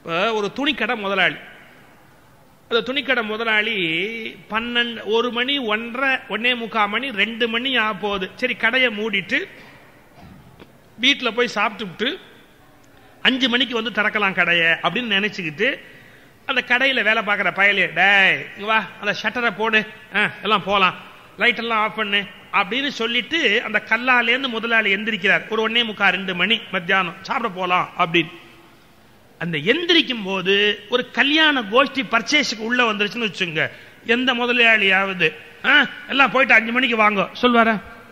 இப்போ ஒரு துணிக்கடை முதலாளி அந்த துணிக்கடை முதலாளி பன்னெண்டு ஒரு மணி ஒன்றரை ஒன்னே முக்கால் மணி ரெண்டு மணி ஆக போகுது சரி கடையை மூடிட்டு வீட்டில் போய் சாப்பிட்டுவிட்டு அஞ்சு மணிக்கு வந்து திறக்கலாம் கடையை அப்படின்னு நினைச்சுக்கிட்டு அந்த கடையில் வேலை பார்க்குற பயலே டேய் இங்க வா அந்த ஷட்டரை போடு ஆ, எல்லாம் போகலாம் லைட் எல்லாம் ஆஃப் பண்ணு அப்படின்னு சொல்லிட்டு அந்த கல்லாலேருந்து முதலாளி எந்திரிக்கிறார் ஒரு ஒன்னே முக்கா ரெண்டு மணி மத்தியானம் சாப்பிட போலாம் அப்படின்னு அந்த எந்திரிக்கும் போது ஒரு கல்யாண கோஷ்டி பர்ச்சேஸுக்கு உள்ள வந்துருச்சுன்னு வச்சுங்க எந்த முதலாளியாவது ஆ, எல்லாம் போயிட்டு அஞ்சு மணிக்கு வாங்க சொல்வாரா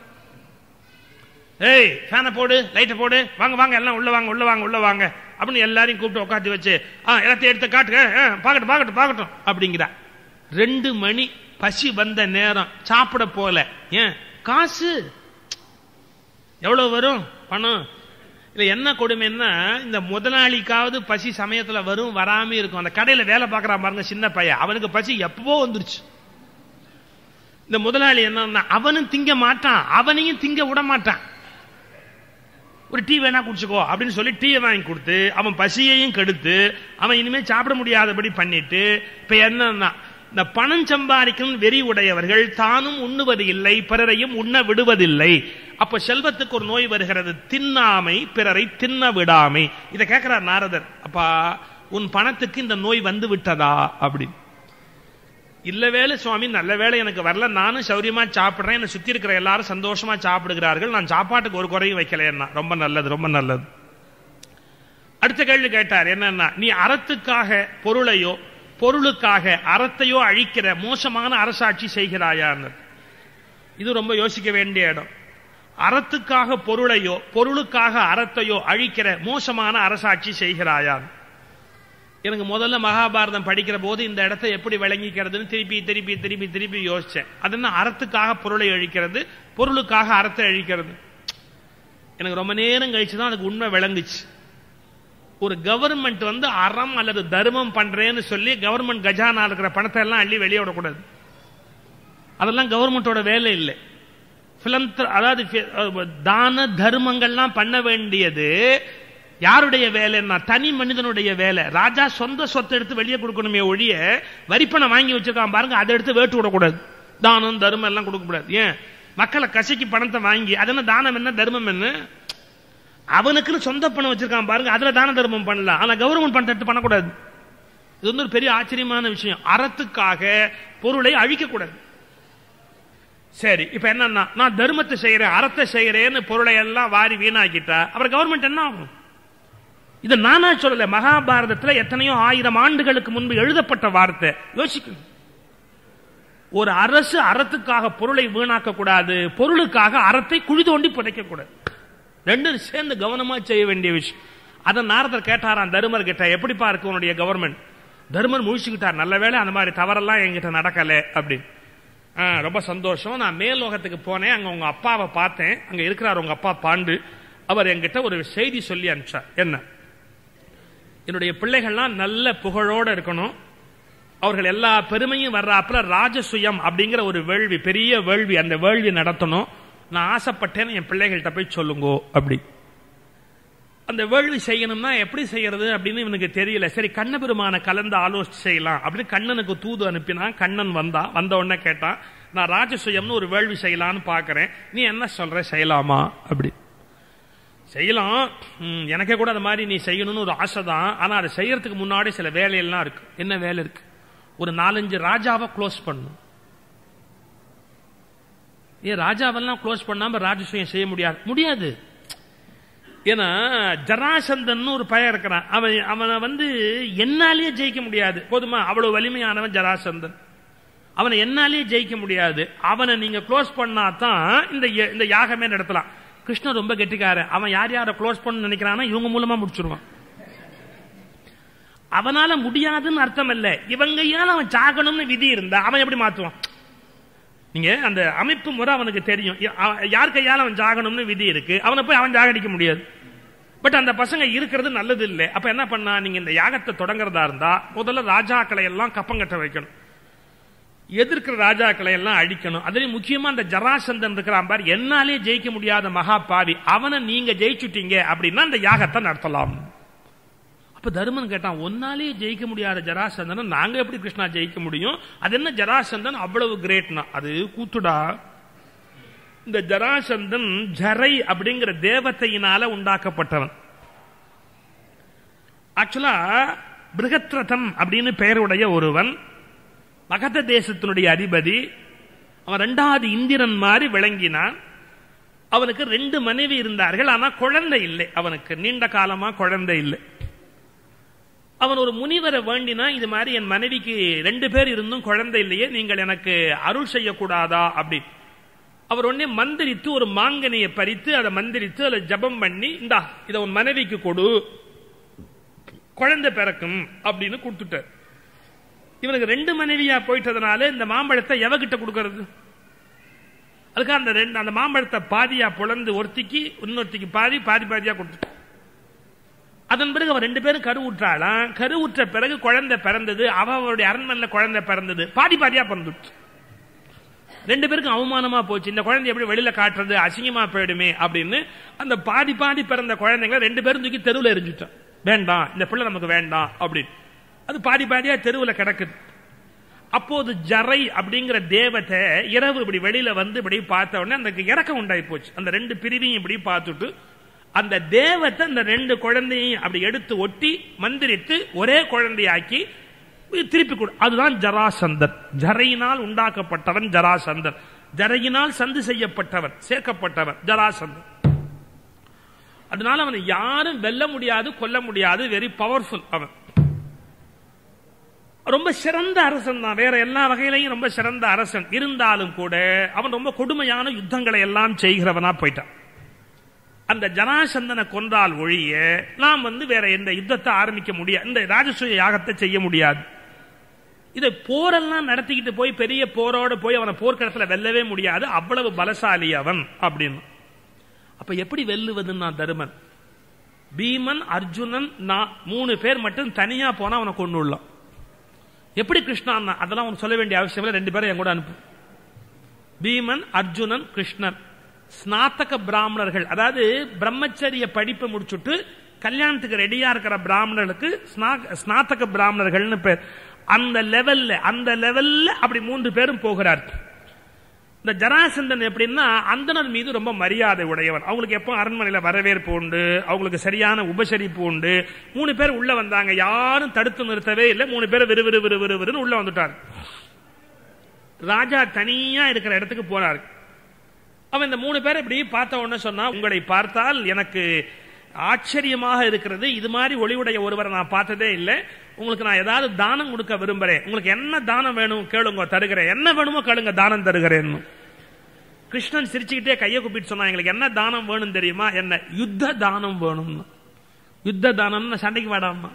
ஏய் ஃபேனை போடு லைட்டை போடு வாங்க வாங்க எல்லாம் உள்ள வாங்க உள்ள வாங்க உள்ள வாங்க அப்படின்னு எல்லாரையும் கூப்பிட்டு உட்காந்து வச்சு ஆ எல்லாத்தையும் எடுத்து காட்டுங்க ஆ, பார்க்கட்டும் பார்க்கட்டும் பார்க்கட்டும் அப்படிங்கிறா ரெண்டு மணி பசி வந்த நேரம் சாப்பிட போல ஏன் காசு எவ்வளவு வரும் பணம் இல்ல என்ன கொடுமைன்னா இந்த முதலாளிக்காவது பசி சமயத்துல வரும் வராம இருக்கும் அந்த கடையில வேலை பார்க்கறான் பாருங்க சின்ன பையன் அவனுக்கு பசி எப்பவோ வந்துருச்சு இந்த முதலாளி என்னன்னா அவனும் திங்க மாட்டான் அவனையும் திங்க விட மாட்டான் ஒரு டீ வேணா குடிச்சுக்கோ அப்படின்னு சொல்லி டீயை வாங்கி கொடுத்து அவன் பசியையும் கெடுத்து அவன் இனிமே சாப்பிட முடியாதபடி பண்ணிட்டு இப்ப என்னன்னா இந்த பணம் சம்பாதிக்கும் வெறி உடையவர்கள் தானும் உண்ணுவது இல்லை பிறரையும் உண்ண விடுவதில்லை அப்ப செல்வத்துக்கு ஒரு நோய் வருகிறது தின்னாமை பிறரை தின்ன விடாமை இதை கேட்கிறார் நாரதர் அப்பா உன் பணத்துக்கு இந்த நோய் வந்து விட்டதா அப்படின்னு இல்ல வேலை சுவாமி நல்ல வேலை எனக்கு வரல நானும் சௌரியமா சாப்பிடுறேன் என்னை சுத்தி இருக்கிற எல்லாரும் சந்தோஷமா சாப்பிடுகிறார்கள் நான் சாப்பாட்டுக்கு ஒரு குறையும் வைக்கலைன்னா ரொம்ப நல்லது ரொம்ப நல்லது அடுத்த கேள்வி கேட்டார் என்னன்னா நீ அறத்துக்காக பொருளையோ பொருளுக்காக அறத்தையோ அழிக்கிற மோசமான அரசாட்சி செய்கிறாயான்னு இது ரொம்ப யோசிக்க வேண்டிய இடம் அறத்துக்காக பொருளையோ பொருளுக்காக அறத்தையோ அழிக்கிற மோசமான அரசாட்சி செய்கிறாயான் எனக்கு முதல்ல மகாபாரதம் படிக்கிற போது இந்த இடத்தை எப்படி விளங்கிக்கிறதுன்னு திருப்பி திருப்பி திருப்பி திருப்பி யோசிச்சேன் அது என்ன அறத்துக்காக பொருளை அழிக்கிறது பொருளுக்காக அறத்தை அழிக்கிறது எனக்கு ரொம்ப நேரம் கழிச்சு தான் அதுக்கு உண்மை விளங்குச்சு ஒரு கவர்மெண்ட் வந்து அறம் அல்லது தர்மம் பண்றேன்னு சொல்லி கவர்மெண்ட் கஜானா இருக்கிற பணத்தை எல்லாம் அள்ளி வெளியே விடக்கூடாது அதெல்லாம் கவர்மெண்டோட வேலை இல்லை philanthro- அதாவது fi- அஹ் தான தர்மங்கள்லாம் பண்ண வேண்டியது யாருடைய வேலைன்னா தனி மனிதனுடைய வேலை ராஜா சொந்த சொத்தை எடுத்து வெளியே கொடுக்கணுமே ஒழிய வரிப்பணம் வாங்கி வச்சிருக்கான் பாருங்க அதை எடுத்து வேட்டு விடக்கூடாது தானம் தர்மம் எல்லாம் கொடுக்கக்கூடாது ஏன் மக்களை கசக்கி பணத்தை வாங்கி அது என்ன தானம் என்ன தர்மம் என்ன அவனுக்குன்னு சொந்த பணம் வச்சிருக்கான் பாருங்க அதுல தான தர்மம் பண்ணலாம் ஆனா கவர்மெண்ட் பணத்தை எடுத்து பண்ணக்கூடாது இது வந்து ஒரு பெரிய ஆச்சரியமான விஷயம் அறத்துக்காக பொருளை அழிக்கக்கூடாது சரி இப்ப என்னன்னா நான் தர்மத்தை செய்யறேன் அறத்தை செய்யறேன்னு பொருளை எல்லாம் வாரி வீணாக்கிட்டா அப்புறம் கவர்மெண்ட் என்ன ஆகும் இது நானா சொல்லல மகாபாரதத்துல எத்தனையோ ஆயிரம் ஆண்டுகளுக்கு முன்பு எழுதப்பட்ட வார்த்தை யோசிக்கணும் ஒரு அரசு அறத்துக்காக பொருளை வீணாக்க கூடாது பொருளுக்காக அறத்தை குழி தோண்டி புதைக்க கூடாது ரெண்டும் சேர்ந்து கவனமா செய்ய வேண்டிய விஷயம் அதை நாரதர் கேட்டாராம் தருமர் கிட்ட எப்படிப்பா இருக்கு உன்னுடைய கவர்மெண்ட் தருமர் முழிச்சுக்கிட்டார் நல்ல வேளை அந்த மாதிரி தவறெல்லாம் என்கிட்ட நடக்கல அப்படின்னு ஆ, ரொம்ப சந்தோஷம் நான் மேலோகத்துக்கு போனேன் அங்க உங்க அப்பாவை பார்த்தேன் அங்க இருக்கிறார் உங்க அப்பா பாண்டு அவர் என்கிட்ட ஒரு செய்தி சொல்லி அனுப்பிச்சார் என்ன என்னுடைய பிள்ளைகள்லாம் நல்ல புகழோட இருக்கணும் அவர்கள் எல்லா பெருமையும் வர்றாப்புல ராஜசுயம் அப்படிங்கிற ஒரு வேள்வி பெரிய வேள்வி அந்த வேள்வி நடத்தணும் நான் ஆசைப்பட்டேன்னு என் பிள்ளைகள்கிட்ட போய் சொல்லுங்கோ அப்படி அந்த வேள்வி செய்யணும்னா எப்படி செய்யறது அப்படின்னு இவனுக்கு தெரியல சரி கண்ண பெருமான கலந்து ஆலோசிச்சு செய்யலாம் அப்படின்னு கண்ணனுக்கு தூது அனுப்பினா கண்ணன் வந்தான் வந்த உடனே கேட்டான் நான் ராஜசுயம்னு ஒரு வேள்வி செய்யலாம்னு பார்க்கறேன் நீ என்ன சொல்ற செய்யலாமா அப்படி செய்யலாம் ம், எனக்கே கூட அந்த மாதிரி நீ செய்யணும்னு ஒரு ஆசை தான் ஆனா அதை செய்யறதுக்கு முன்னாடி சில வேலையெல்லாம் இருக்கு என்ன வேலை இருக்கு ஒரு நாலஞ்சு ராஜாவை க்ளோஸ் பண்ணும் ஏன் ராஜாவெல்லாம் க்ளோஸ் பண்ணாம ராஜசுயம் செய்ய முடியாது முடியாது ஏன்னா ஜராசந்தன் ஒரு பையன் இருக்கிறான் அவன் அவனை வந்து என்னாலேயே ஜெயிக்க முடியாது போதுமா அவ்வளவு வலிமையானவன் ஜராசந்தன் அவனை என்னாலேயே ஜெயிக்க முடியாது அவனை நீங்க க்ளோஸ் பண்ணா தான் இந்த ய- இந்த யாகமே நடத்தலாம் கிருஷ்ணன் ரொம்ப கெட்டிக்காரன் அவன் யார் யாரை க்ளோஸ் பண்ண நினைக்கிறானா இவங்க மூலமா முடிச்சிருவான் அவனால முடியாதுன்னு அர்த்தம் இல்ல இவங்கையால அவன் சாகணும்னு விதி இருந்தா அவன் எப்படி மாத்துவான் நீங்க அந்த அமைப்பு முறை அவனுக்கு தெரியும் யா- அவ- யார் கையால அவன் ஜாகணும்னு விதி இருக்கு அவனை போய் அவன் ஜாகடிக்க முடியாது பட் அந்த பசங்க இருக்கிறது நல்லது இல்லை அப்ப என்ன பண்ணா நீங்க இந்த யாகத்தை தொடங்குறதா இருந்தா முதல்ல ராஜாக்களை எல்லாம் கப்பங்கட்ட வைக்கணும் எதிர்க்கிற ராஜாக்களை எல்லாம் அழிக்கணும் அதுலயும் முக்கியமா அந்த ஜராசந்தன் இருக்கிறான் பார் என்னாலே ஜெயிக்க முடியாத மகா பாவி அவனை நீங்க ஜெயிச்சுட்டீங்க அப்படின்னா அந்த யாகத்தை நடத்தலாம் அப்ப அப்ப தருமன் கேட்டான் ஒன்னாலேயே ஜெயிக்க முடியாத ஜராசந்தனை நாங்க எப்படி கிருஷ்ணா ஜெயிக்க முடியும் அது என்ன ஜராசந்தன் அவ்வளவு கிரேட்னா அது கூத்துடா இந்த ஜராசந்தன் ஜரை அப்படிங்கிற தேவத்தையினால உண்டாக்கப்பட்டவன் ஆக்சுவலா பிருகத்ரதன் அப்படின்னு பெயருடைய ஒருவன் மகத தேசத்தினுடைய அதிபதி அவன் ரெண்டாவது இந்திரன் மாதிரி விளங்கினான் அவனுக்கு ரெண்டு மனைவி இருந்தார்கள் ஆனா குழந்தை இல்லை அவனுக்கு நீண்ட காலமா குழந்தை இல்லை அவன் ஒரு முனிவரை வேண்டினா இது மாதிரி என் மனைவிக்கு ரெண்டு பேர் இருந்தும் குழந்தை இல்லையே நீங்கள் எனக்கு அருள் செய்யக்கூடாதா அப்படி அவர் உடனே மந்திரித்து ஒரு மாங்கனியை பறித்து அதை மந்திரித்து அதை ஜபம் பண்ணி இந்தா இதை உன் மனைவிக்கு கொடு குழந்தை பிறக்கும் அப்படின்னு கொடுத்துட்டார் இவனுக்கு ரெண்டு மனைவியா போயிட்டதுனால இந்த மாம்பழத்தை எவகிட்ட கொடுக்கறது அதுக்கு அந்த ரெண்டு அந்த மாம்பழத்தை பாதியா புலந்து ஒருத்திக்கு இன்னொருத்திக்கு பாதி பாதி பாதியா கொடுத்து அதன் பிறகு அவன் ரெண்டு பேரும் கருவுற்றாளாம் கருவுற்ற பிறகு குழந்தை பிறந்தது அவ அவருடைய அரண்மனையில் குழந்தை பிறந்தது பாதி பாதியா பிறந்துட்டு ரெண்டு பேருக்கும் அவமானமா போச்சு இந்த குழந்தை எப்படி வெளியில காட்டுறது அசிங்கமா போயிடுமே அப்படின்னு அந்த பாதி பாதி பிறந்த குழந்தைங்களை ரெண்டு பேரும் தூக்கி தெருவில் எரிஞ்சுட்டான் வேண்டாம் இந்த பிள்ளை நமக்கு வேண்டாம் அப்படின்னு அது பாதி பாதியா தெருவில் கிடக்குது அப்போது ஜரை அப்படிங்கிற தேவத்தை இரவு இப்படி வெளியில வந்து இப்படி பார்த்த உடனே அந்த இறக்கம் உண்டாகி போச்சு அந்த ரெண்டு பிரிவையும் இப்படி பார்த்துட்டு அந்த தேவத்தை அந்த ரெண்டு குழந்தையும் அப்படி எடுத்து ஒட்டி மந்திரித்து ஒரே குழந்தையாக்கி திருப்பி கொடு அதுதான் ஜராசந்தர் ஜரையினால் உண்டாக்கப்பட்டவன் ஜராசந்தர் ஜரையினால் சந்து செய்யப்பட்டவன் சேர்க்கப்பட்டவன் ஜராசந்தர் அதனால அவனை யாரும் வெல்ல முடியாது கொல்ல முடியாது வெரி பவர்ஃபுல் அவன் ரொம்ப சிறந்த அரசன் தான் வேற எல்லா வகையிலையும் ரொம்ப சிறந்த அரசன் இருந்தாலும் கூட அவன் ரொம்ப கொடுமையான யுத்தங்களை எல்லாம் செய்கிறவனா போயிட்டான் அந்த ஜனாசந்தனை கொன்றால் ஒழிய நாம் வந்து வேற எந்த யுத்தத்தை ஆரம்பிக்க முடியாது இந்த ராஜசூய யாகத்தை செய்ய முடியாது இதை போரெல்லாம் நடத்திக்கிட்டு போய் பெரிய போரோட போய் அவனை போர்க்களத்தில் வெல்லவே முடியாது அவ்வளவு பலசாலி அவன் அப்படின்னு அப்ப எப்படி வெல்லுவதுன்னா தருமன் பீமன் அர்ஜுனன் நான் மூணு பேர் மட்டும் தனியா போனா அவனை கொண்டு விடலாம் எப்படி கிருஷ்ணன் அதெல்லாம் அவன் சொல்ல வேண்டிய அவசியம் இல்லை ரெண்டு பேரும் என் கூட அனுப்பு பீமன் அர்ஜுனன் கிருஷ்ணன் ஸ்நாத்தக பிராமணர்கள் அதாவது பிரம்மச்சரிய படிப்பை முடிச்சுட்டு கல்யாணத்துக்கு ரெடியா இருக்கிற பிராமணர்களுக்கு ஸ்நாத்தக பிராமணர்கள்னு பேர் அந்த லெவல்ல அந்த லெவல்ல அப்படி மூன்று பேரும் போகிறார் இந்த ஜராசந்தன் எப்படின்னா அந்தனர் மீது ரொம்ப மரியாதை உடையவன் அவங்களுக்கு எப்போ அரண்மனையில வரவேற்பு உண்டு அவங்களுக்கு சரியான உபசரிப்பு உண்டு மூணு பேர் உள்ள வந்தாங்க யாரும் தடுத்து நிறுத்தவே இல்லை மூணு பேர் விறுவிறு விறுவிறுன்னு உள்ள வந்துட்டார் ராஜா தனியா இருக்கிற இடத்துக்கு போறாரு அவன் இந்த மூணு பேர் இப்படி பார்த்த உடனே சொன்னா உங்களை பார்த்தால் எனக்கு ஆச்சரியமாக இருக்கிறது இது மாதிரி ஒளிவுடைய ஒருவரை நான் பார்த்ததே இல்லை உங்களுக்கு நான் ஏதாவது தானம் கொடுக்க விரும்புறேன் உங்களுக்கு என்ன தானம் வேணும் கேளுங்க தருகிறேன் என்ன வேணுமோ கேளுங்க தானம் தருகிறேன் கிருஷ்ணன் சிரிச்சுக்கிட்டே கையை கூப்பிட்டு சொன்னா எங்களுக்கு என்ன தானம் வேணும் தெரியுமா என்ன யுத்த தானம் வேணும் யுத்த தானம்னு சண்டைக்கு வாடாமா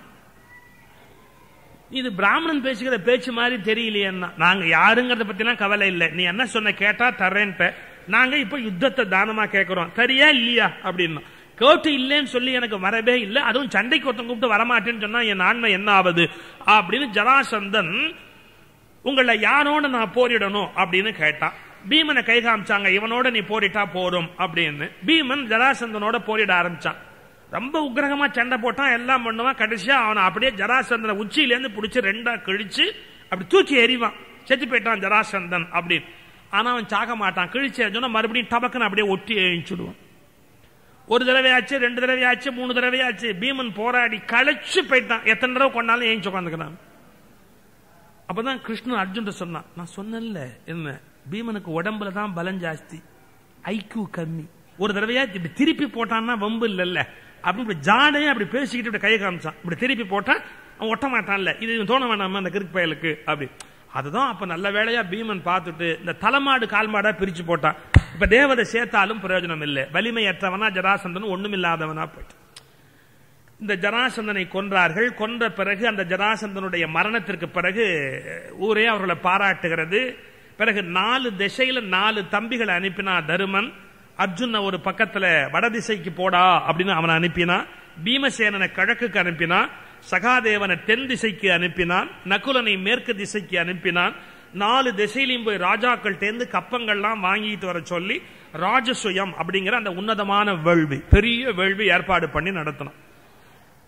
இது பிராமணன் பேசுகிற பேச்சு மாதிரி தெரியலையேன்னா நாங்க யாருங்கிறத பத்திலாம் கவலை இல்லை நீ என்ன சொன்ன கேட்டா தரேன்ட்ட நாங்க இப்ப யுத்தத்தை தானமா கேட்கிறோம் சரியா இல்லையா அப்படின்னா கேட்டு இல்லைன்னு சொல்லி எனக்கு வரவே இல்லை அதுவும் சண்டைக்கு ஒருத்தன் கூப்பிட்டு வரமாட்டேன்னு சொன்னா என் ஆண்மை என்ன ஆகுது அப்படின்னு ஜராசந்தன் உங்களை யாரோட நான் போரிடணும் அப்படின்னு கேட்டான் பீமனை கை காமிச்சாங்க இவனோட நீ போரிட்டா போறோம் அப்படின்னு பீமன் ஜராசந்தனோட போரிட ஆரம்பிச்சான் ரொம்ப உக்கிரகமா சண்டை போட்டான் எல்லாம் பண்ணுவான் கடைசியா அவனை அப்படியே ஜராசந்தனை உச்சியிலேருந்து பிடிச்சி ரெண்டா கிழிச்சு அப்படி தூக்கி எறிவான் செத்து போயிட்டான் ஜராசந்தன் அப்படின்னு ஆனா அவன் சாக மாட்டான் கிழிச்சு சொன்னா மறுபடியும் டபக்குன்னு அப்படியே ஒட்டி எழுச்சிடுவான் ஒரு தடவை ஆச்சு ரெண்டு தடவை ஆச்சு மூணு தடவை ஆச்சு பீமன் போராடி களைச்சு போயிட்டான் எத்தனை தடவை கொண்டாலும் ஏஞ்சி உட்காந்துக்கிறான் அப்பதான் கிருஷ்ணன் அர்ஜுன் சொன்னான் நான் சொன்னல என்ன பீமனுக்கு உடம்புல தான் பலம் ஜாஸ்தி ஐக்கியூ கம்மி ஒரு தடவையா இப்படி திருப்பி போட்டான்னா வம்பு இல்லைல்ல அப்படி இப்படி ஜாடையே அப்படி பேசிக்கிட்டு இப்படி கையை காமிச்சான் இப்படி திருப்பி போட்டா அவன் ஒட்ட மாட்டான்ல இது தோண வேணாமா அந்த கிறுக்கு பயலுக்கு அப்படி அதுதான் அப்ப நல்ல வேலையா பீமன் பார்த்துட்டு இந்த தலைமாடு கால்மாடா பிரிச்சு போட்டான் இப்ப தேவதை சேர்த்தாலும் பிரயோஜனம் இல்லை வலிமையற்றவனா ஜராசந்தன் ஒண்ணும் இல்லாதவனா போயிட்டு இந்த ஜராசந்தனை கொன்றார்கள் கொன்ற பிறகு அந்த ஜராசந்தனுடைய மரணத்திற்கு பிறகு ஊரே அவர்களை பாராட்டுகிறது பிறகு நாலு திசையில நாலு தம்பிகளை அனுப்பினா தருமன் அர்ஜுன ஒரு பக்கத்துல வடதிசைக்கு போடா அப்படின்னு அவனை அனுப்பினான் பீமசேனனை கிழக்குக்கு அனுப்பினான் சகாதேவனை தென் திசைக்கு அனுப்பினான் நகுலனை மேற்கு திசைக்கு அனுப்பினான் நாலு திசையிலையும் போய் ராஜாக்கள் தேர்ந்து கப்பங்கள்லாம் வாங்கிட்டு வர சொல்லி ராஜசுயம் அப்படிங்கிற அந்த உன்னதமான வேள்வி பெரிய வேள்வி ஏற்பாடு பண்ணி நடத்தணும்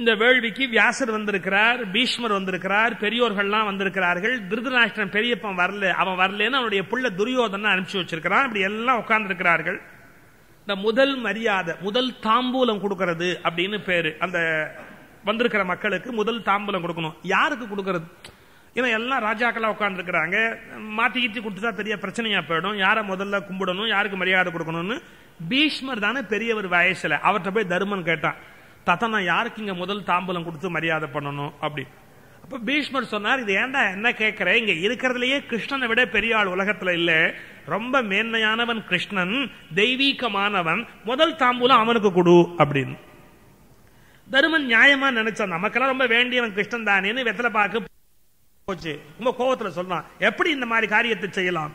இந்த வேள்விக்கு வியாசர் வந்திருக்கிறார் பீஷ்மர் வந்திருக்கிறார் பெரியோர்கள்லாம் வந்திருக்கிறார்கள் திருதராஷ்டிரன் பெரியப்பன் வரல அவன் வரலன்னு அவனுடைய புள்ள துரியோதனை அனுப்பிச்சு வச்சிருக்கிறான் இப்படி எல்லாம் உட்கார்ந்து இருக்கிறார்கள் இந்த முதல் மரியாதை முதல் தாம்பூலம் கொடுக்கிறது அப்படின்னு பேரு அந்த வந்திருக்கிற மக்களுக்கு முதல் தாம்பூலம் கொடுக்கணும் யாருக்கு கொடுக்கிறது ஏன்னா எல்லாம் ராஜாக்களா உட்கார்ந்து இருக்கிறாங்க மாத்தி கீத்தி கொடுத்துட்டா பெரிய பிரச்சனையா போயிடும் யாரை முதல்ல கும்பிடணும் யாருக்கு மரியாதை கொடுக்கணும்னு பீஷ்மர் தானே பெரியவர் வயசுல அவர்கிட்ட போய் தருமன் கேட்டான் தாத்தா நான் யாருக்கு இங்க முதல் தாம்பூலம் கொடுத்து மரியாதை பண்ணணும் அப்படி அப்ப பீஷ்மர் சொன்னார் இது ஏன்டா என்ன கேட்கிற இங்க இருக்கிறதுலயே கிருஷ்ணனை விட பெரிய ஆள் உலகத்துல இல்ல ரொம்ப மேன்மையானவன் கிருஷ்ணன் தெய்வீகமானவன் முதல் தாம்பூலம் அவனுக்கு கொடு அப்படின்னு தருமன் நியாயமா நினைச்சான் நமக்கெல்லாம் ரொம்ப வேண்டியவன் கிருஷ்ணன் தானேன்னு வெத்தலை பாக்கு போச்சு ரொம்ப கோவத்துல சொல்றான் எப்படி இந்த மாதிரி காரியத்தை செய்யலாம்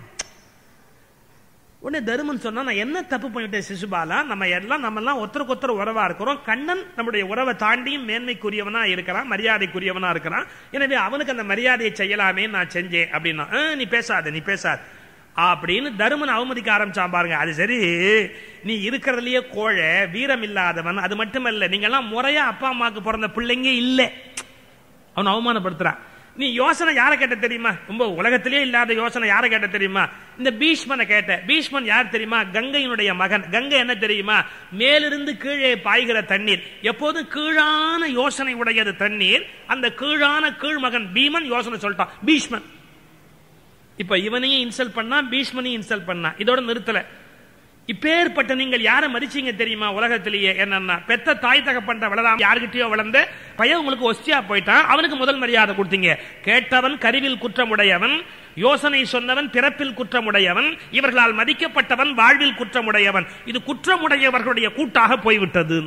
உடனே தருமன் சொன்னா நான் என்ன தப்பு பண்ணிட்டேன் சிசுபாலா நம்ம எல்லாம் நம்ம எல்லாம் ஒருத்தருக்கு ஒருத்தர் உறவா இருக்கிறோம் கண்ணன் நம்முடைய உறவை தாண்டியும் மேன்மைக்குரியவனா இருக்கிறான் மரியாதைக்குரியவனா இருக்கிறான் எனவே அவனுக்கு அந்த மரியாதையை செய்யலாமே நான் செஞ்சேன் அப்படின்னா "ஆ, நீ பேசாத நீ பேசாத அப்படின்னு தருமன் அவமதிக்க ஆரம்பிச்சான் பாருங்க அது சரி நீ இருக்கிறதுலயே கோழை வீரம் இல்லாதவன் அது மட்டுமல்ல நீங்க எல்லாம் முறையா அப்பா அம்மாவுக்கு பிறந்த பிள்ளைங்க இல்லை அவன் அவமானப்படுத்துறான் நீ யோசனை யாரை கேட்ட தெரியுமா ரொம்ப உலகத்திலே இல்லாத யோசனை யாரை கேட்ட தெரியுமா இந்த பீஷ்மனை கேட்ட பீஷ்மன் யார் தெரியுமா கங்கையினுடைய மகன் கங்கை என்ன தெரியுமா மேலிருந்து கீழே பாய்கிற தண்ணீர் எப்போதும் கீழான யோசனை உடையது தண்ணீர் அந்த கீழான கீழ் மகன் பீமன் யோசனை சொல்லிட்டான் பீஷ்மன் இப்ப இவனையும் இன்சல்ட் பண்ணா பீஷ்மனையும் இன்சல்ட் பண்ணா இதோட நிறுத்தல இப்பேற்பட்ட நீங்கள் யாரை மதிச்சீங்க தெரியுமா உலகத்திலேயே என்னன்னா பெத்த தாய் தகப்பன்ற வளராம யாருகிட்டயோ வளர்ந்து பையன் உங்களுக்கு ஒஸ்தியா போயிட்டான் அவனுக்கு முதல் மரியாதை கொடுத்தீங்க கேட்டவன் கருவில் குற்றமுடையவன் யோசனை சொன்னவன் பிறப்பில் குற்றமுடையவன் இவர்களால் மதிக்கப்பட்டவன் வாழ்வில் குற்றமுடையவன் இது குற்றமுடையவர்களுடைய கூட்டாக போய்விட்டது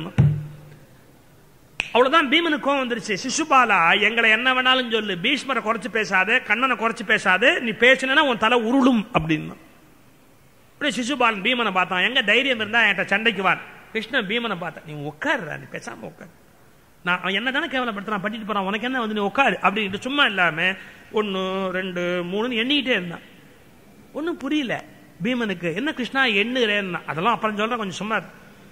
அவ்வளவுதான் பீமனுக்கு கோவம் வந்துருச்சு சிசுபாலா எங்களை என்ன வேணாலும் சொல்லு பீஷ்மரை குறைச்சு பேசாத கண்ணனை குறைச்சு பேசாத நீ பேசினா உன் தலை உருளும் அப்படின்னு அப்படியே சிசுபாலன் பீமனை பார்த்தான் எங்க தைரியம் இருந்தா என்கிட்ட சண்டைக்கு வான் கிருஷ்ணன் பீமனை பார்த்தான் நீ உட்காருடா நீ பேசாம உட்காரு நான் அவன் என்ன தானே கேவலப்படுத்தான் பண்ணிட்டு போறான் உனக்கு என்ன வந்து நீ உட்காரு அப்படின்ட்டு சும்மா இல்லாம ஒன்னு ரெண்டு மூணுன்னு எண்ணிக்கிட்டே இருந்தான் ஒன்னும் புரியல பீமனுக்கு என்ன கிருஷ்ணா எண்ணுறேன்னா அதெல்லாம் அப்புறம் சொல்றேன் கொஞ்சம் சும்மா இரு.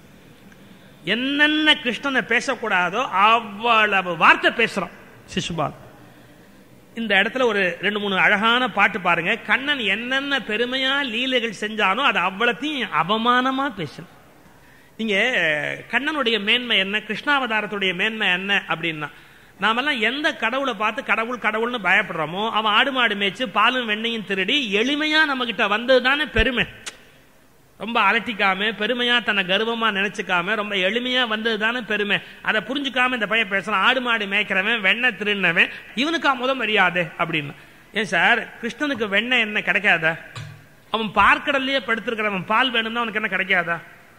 என்னென்ன கிருஷ்ணனை பேசக்கூடாதோ அவ்வளவு வார்த்தை பேசுறான் சிசுபால் இந்த இடத்துல ஒரு ரெண்டு மூணு அழகான பாட்டு பாருங்க கண்ணன் என்னென்ன பெருமையா லீலைகள் செஞ்சானோ அது அவ்வளத்தையும் அவமானமா பேசணும் நீங்க கண்ணனுடைய மேன்மை என்ன கிருஷ்ணாவதாரத்துடைய மேன்மை என்ன அப்படின்னா நாமெல்லாம் எந்த கடவுளை பார்த்து கடவுள் கடவுள்னு பயப்படுறோமோ அவன் ஆடு மாடு மேய்ச்சு பாலும் வெண்ணையும் திருடி எளிமையா நம்ம கிட்ட வந்தது தானே பெருமை ரொம்ப அலட்டிக்காம பெருமையா தன்னை கர்வமா நினைச்சுக்காம ரொம்ப எளிமையா வந்தது தானே பெருமை அதை புரிஞ்சுக்காம இந்த பையன் பேசுறான் ஆடு மாடு மேய்க்கிறவன் வெண்ணெய் திருடினவன் இவனுக்கா முத மரியாதை அப்படின்னு ஏன் சார் கிருஷ்ணனுக்கு வெண்ணெய் என்ன கிடைக்காதா அவன் பார்க்கடல்லையே படுத்திருக்கிறவன் பால் வேணும்னா அவனுக்கு என்ன கிடைக்காதா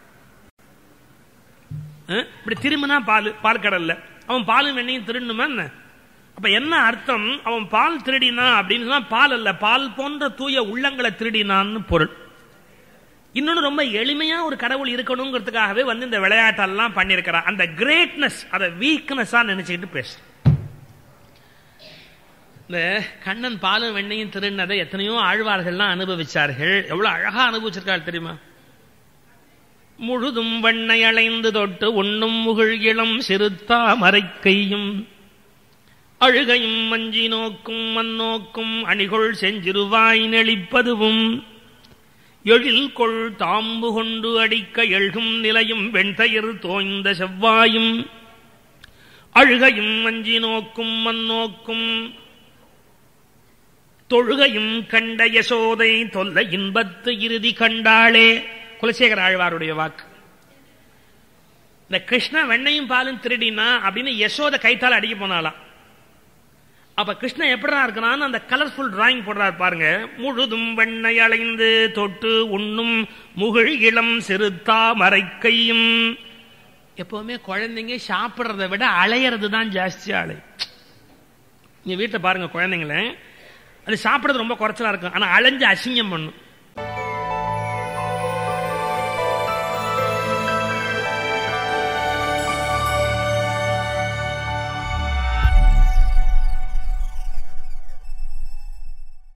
அஹ்? இப்படி திரும்பினா பால் பால் கடல்ல அவன் பாலும் வெண்ணையும் திருடணுமா என்ன அப்ப என்ன அர்த்தம் அவன் பால் திருடினா அப்படின்னு சொன்னா பால் அல்ல பால் போன்ற தூய உள்ளங்களை திருடினான்னு பொருள் இன்னொன்னு ரொம்ப எளிமையா ஒரு கடவுள் இருக்கணுங்கிறதுக்காகவே வந்து இந்த விளையாட்டெல்லாம் பண்ணியிருக்கிறான் அந்த கிரேட்னஸ் அதை வீக்னஸா நினைச்சுக்கிட்டு பேசு இந்த கண்ணன் பாலும் வெண்ணையும் திருநதை எத்தனையோ ஆழ்வார்கள்லாம் அனுபவிச்சார்கள் எவ்வளவு அழகா அனுபவிச்சிருக்காள் தெரியுமா முழுதும் வண்ணை அலைந்து தொட்டு உண்ணும் முகிழ் இளம் சிறுத்தா மறைக்கையும் அழுகையும் மஞ்சி நோக்கும் மண்ணோக்கும் அணிகொள் செஞ்சிருவாய் நெளிப்பதுவும் எழில் கொள் தாம்பு கொண்டு அடிக்க எழுகும் நிலையும் வெண்தயிர் தோய்ந்த செவ்வாயும் அழுகையும் மஞ்சி நோக்கும் மண்ணோக்கும் தொழுகையும் கண்ட யசோதை தொல்ல இன்பத்து இறுதி கண்டாளே குலசேகர ஆழ்வாருடைய வாக்கு இந்த கிருஷ்ண வெண்ணையும் பாலும் திருடினா அப்படின்னு யசோத கைத்தால அடிக்க போனாலாம் அப்ப கிருஷ்ணன் எப்படிதான் இருக்கிறான்னு அந்த கலர்ஃபுல் டிராயிங் போடுறாரு பாருங்க முழுதும் வெண்ணை அலைந்து தொட்டு உண்ணும் முகிழ் இளம் சிறுத்தா மறைக்கையும் எப்பவுமே குழந்தைங்க சாப்பிடுறத விட அலையிறது தான் ஜாஸ்தி அலை நீங்க வீட்டில் பாருங்க குழந்தைங்கள அது சாப்பிடுறது ரொம்ப குறைச்சலா இருக்கும் ஆனா அலைஞ்சு அசிங்கம் பண்ணும்